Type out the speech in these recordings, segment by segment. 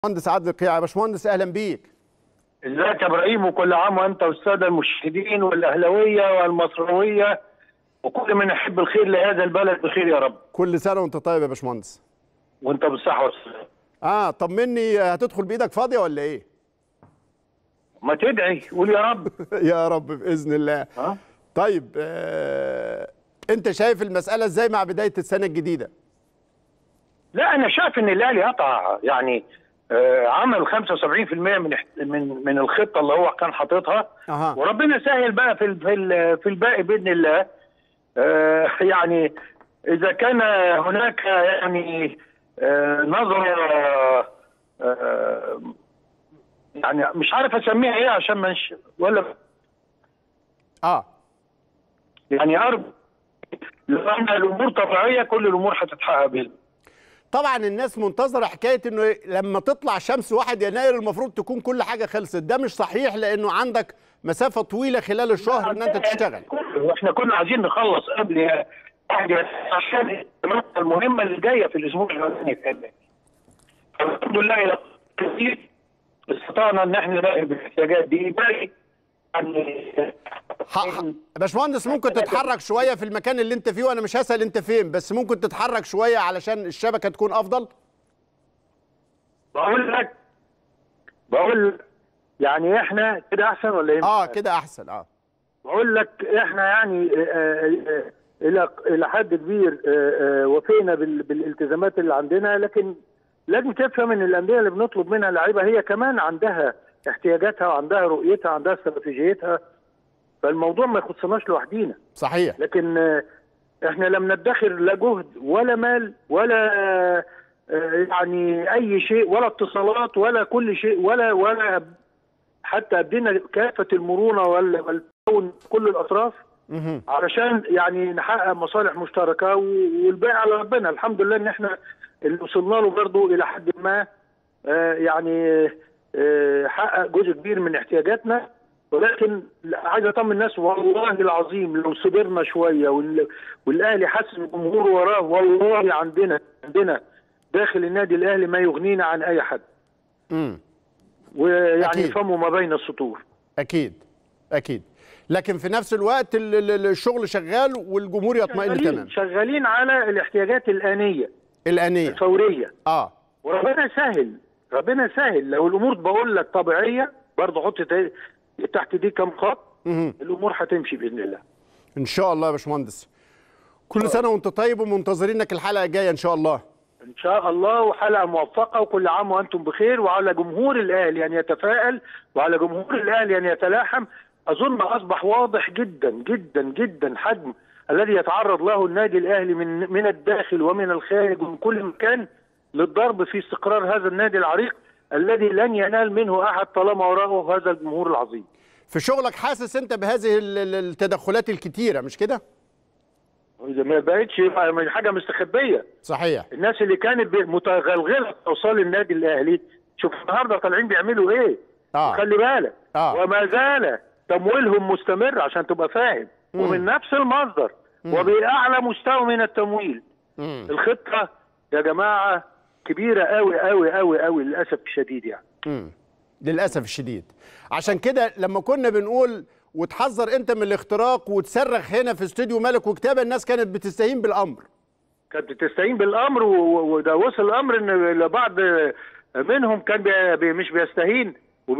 مهندس عادل القيعي يا باشمهندس اهلا بيك ازيك يا ابراهيم وكل عام وانت والساده المشاهدين والاهلاويه والمصراويه وكل من يحب الخير لهذا البلد بخير يا رب كل سنه وانت طيب يا باشمهندس وانت بالصحه والسلامه اه طمني هتدخل بايدك فاضيه ولا ايه ما تدعي قول يا رب يا رب باذن الله ها طيب آه انت شايف المساله ازاي مع بدايه السنه الجديده لا انا شايف ان الاهلي قطع يعني آه عمل 75% من احت- من من الخطه اللي هو كان حاططها اها وربنا يسهل بقى في ال- في ال- في الباقي باذن الله آه يعني اذا كان هناك يعني آه نظره آه يعني مش عارف اسميها ايه عشان مش ولا اه يعني ارجو لو ان الامور طبيعيه كل الامور هتتحقق باذن الله. طبعا الناس منتظره حكايه انه لما تطلع شمس 1 يناير المفروض تكون كل حاجه خلصت ده مش صحيح لانه عندك مسافه طويله خلال الشهر ان انت تشتغل واحنا كنا عايزين نخلص قبل حاجه عشان المادة المهمه اللي جايه في الاسبوع الاولاني كمان الحمد لله الى كثير استطعنا ان احنا نلاقي بالاحتياجات دي باقي يعني ح- ح- باشمهندس ممكن تتحرك شويه في المكان اللي انت فيه وانا مش هسال انت فين بس ممكن تتحرك شويه علشان الشبكه تكون افضل بقول لك بقول يعني احنا كده احسن ولا ايه؟ اه كده احسن اه بقول لك احنا يعني آه، آه، آه، الى الى حد كبير آه، آه، وفينا بال- بالالتزامات اللي عندنا لكن لازم تفهم ان الانديه اللي بنطلب منها لعيبه هي كمان عندها احتياجاتها وعندها رؤيتها وعندها استراتيجيتها فالموضوع ما يخصناش لوحدينا صحيح لكن آه، احنا لم ندخر لا جهد ولا مال ولا آه، يعني اي شيء ولا اتصالات ولا كل شيء ولا ولا حتى ادينا كافه المرونه وال- والتعاون كل الاطراف مهم. علشان يعني نحقق مصالح مشتركه و- والباقي على ربنا الحمد لله ان احنا اللي وصلنا له برضه الى حد ما آه، يعني آه، حقق جزء كبير من احتياجاتنا ولكن عايز اطمن الناس والله العظيم لو صبرنا شويه وال- والاهلي حاسس ان الجمهور وراه والله عندنا عندنا داخل النادي الاهلي ما يغنينا عن اي حد امم ويعني أكيد. يفهموا ما بين السطور اكيد اكيد لكن في نفس الوقت ال- ال- ال- الشغل شغال والجمهور يطمئن شغالين, تمام شغالين على الاحتياجات الانيه الانيه الفوريه اه وربنا يسهل ربنا يسهل لو الامور بقول لك طبيعيه برضه حط ت- تحت دي كام خط مهم. الامور هتمشي باذن الله ان شاء الله يا باشمهندس كل سنه وانت طيب ومنتظرينك الحلقه الجايه ان شاء الله ان شاء الله وحلقه موفقه وكل عام وانتم بخير وعلى جمهور الاهلي ان يتفائل وعلى جمهور الاهلي ان يتلاحم اظن اصبح واضح جدا جدا جدا حجم الذي يتعرض له النادي الاهلي من من الداخل ومن الخارج ومن كل مكان للضرب في استقرار هذا النادي العريق الذي لن ينال منه احد طالما وراءه هذا الجمهور العظيم في شغلك حاسس انت بهذه ال- ال- التدخلات الكتيره مش كده إذا ما بقتش حاجه مستخبيه صحيح الناس اللي كانت ب- متغلغله في اوصال النادي الاهلي شوف النهارده طالعين بيعملوا ايه اه خلي بالك آه. وما زال تمويلهم مستمر عشان تبقى فاهم مم. ومن نفس المصدر وباعلى مستوى من التمويل مم. الخطه يا جماعه كبيره قوي قوي قوي قوي للاسف الشديد يعني مم. للاسف الشديد عشان كده لما كنا بنقول وتحذر انت من الاختراق وتصرخ هنا في استوديو ملك وكتابه الناس كانت بتستهين بالامر كانت بتستعين بالامر و- و- وده وصل الامر ان لبعض منهم كان بي بي مش بيستهين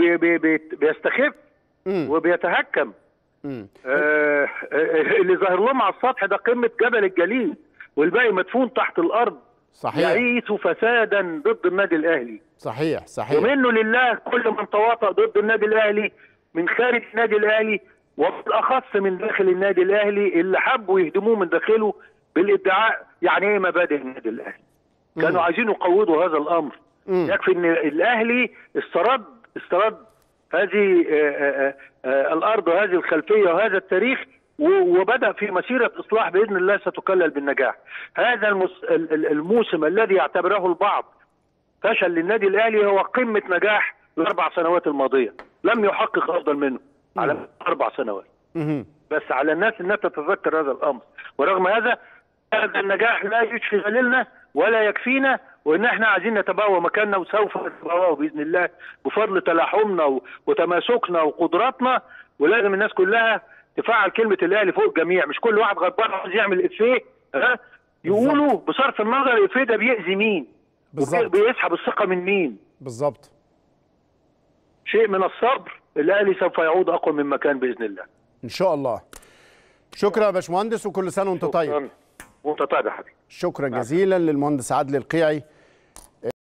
وبيستخف مم. وبيتهكم مم. آه، آه، اللي ظاهر لهم على السطح ده قمه جبل الجليل والباقي مدفون تحت الارض صحيح يعيث فسادا ضد النادي الاهلي صحيح صحيح ومنه لله كل من تواطأ ضد النادي الاهلي من خارج النادي الاهلي وبالاخص من داخل النادي الاهلي اللي حبوا يهدموه من داخله بالادعاء يعني ايه مبادئ النادي الاهلي كانوا عايزين يقوضوا هذا الامر مم. يكفي ان الاهلي استرد استرد هذه آه، آه، آه، الارض وهذه الخلفيه وهذا التاريخ و- وبدا في مسيره اصلاح باذن الله ستكلل بالنجاح. هذا المس- ال- ال- الموسم الذي يعتبره البعض فشل للنادي الاهلي هو قمه نجاح الاربع سنوات الماضيه، لم يحقق افضل منه على مدى اربع سنوات. مهم. بس على الناس انها تتذكر هذا الامر ورغم هذا هذا النجاح لا يشفي غليلنا ولا يكفينا وان احنا عايزين نتبوى مكاننا وسوف نتبواه باذن الله بفضل تلاحمنا و- وتماسكنا وقدراتنا ولازم الناس كلها تفعل كلمه الاهلي فوق الجميع مش كل واحد غضبان عايز يعمل افيه ها يقولوا بصرف النظر الافيه ده بيأذي مين بالظبط. بيسحب الثقه من مين بالظبط شيء من الصبر الاهلي سوف يعود اقوى من مكان باذن الله ان شاء الله شكرا يا باشمهندس وكل سنه وانت طيب شكراً. وانت طيب يا حبيبي شكرا جزيلا للمهندس عادل القيعي